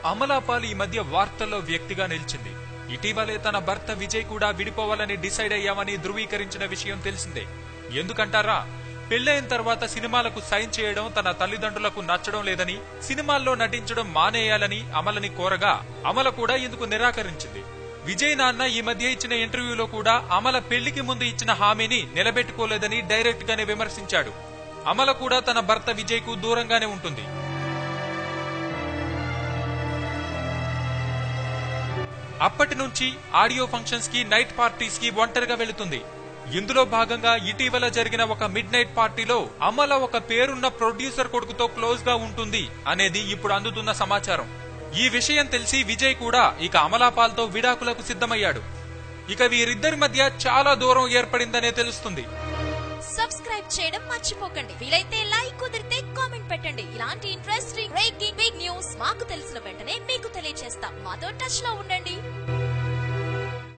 అమలాపాల్ ఈ మధ్య వార్తల్లో వ్యక్తిగా నిలిచింది ఇటీవలే తన భర్త విజయ్ కూడా విడిపోవాలని డిసైడ్ అయ్యామని ధృవీకరించిన విషయం తెలిసిందే ఎందుకంటారా పెళ్లైన తర్వాత సినిమాలకు సైన్ చేయడం తన తల్లిదండ్రులకు నచ్చడం లేదని సినిమాల్లో నటించడం మానేయాలని అమలని కోరగా అమల కూడా ఇందుకు నిరాకరించింది విజయ్ నాన్న ఈ మధ్య ఇచ్చిన ఇంటర్వ్యూలో కూడా అమల పెళ్లికి ముందు ఇచ్చిన హామీని నిలబెట్టుకోలేదని డైరెక్ట్ గానే విమర్శించాడు అమల కూడా తన భర్త విజయ్ కు దూరంగానే ఉంటుంది అప్పటి నుంచి ఆడియో ఫంక్షన్స్ కి నైట్ పార్టీస్ కి ఒంటరిగా వెళుతుంది ఇందులో భాగంగా ఇటీవల జరిగిన ఒక మిడ్ నైట్ పార్టీలో అమల ఒక పేరున్న ప్రొడ్యూసర్ కొడుకుతో క్లోజ్ గా ఉంటుంది అనేది ఇప్పుడు అందుతున్న సమాచారం ఈ విషయం తెలిసి విజయ్ కూడా ఇక అమలాపాల్తో విడాకులకు సిద్ధమయ్యాడు ఇక వీరిద్దరి మధ్య చాలా దూరం ఏర్పడిందనే తెలుస్తుంది సబ్స్క్రైబ్ చేయడం మర్చిపోకండి వీలైతే లైక్ కుదిరితే కామెంట్ పెట్టండి ఇలాంటి ఇంట్రెస్టింగ్ బ్రేకింగ్ బిగ్ న్యూస్ మాకు తెలిసిన వెంటనే మీకు తెలియజేస్తాం మాతో టచ్ లో ఉండండి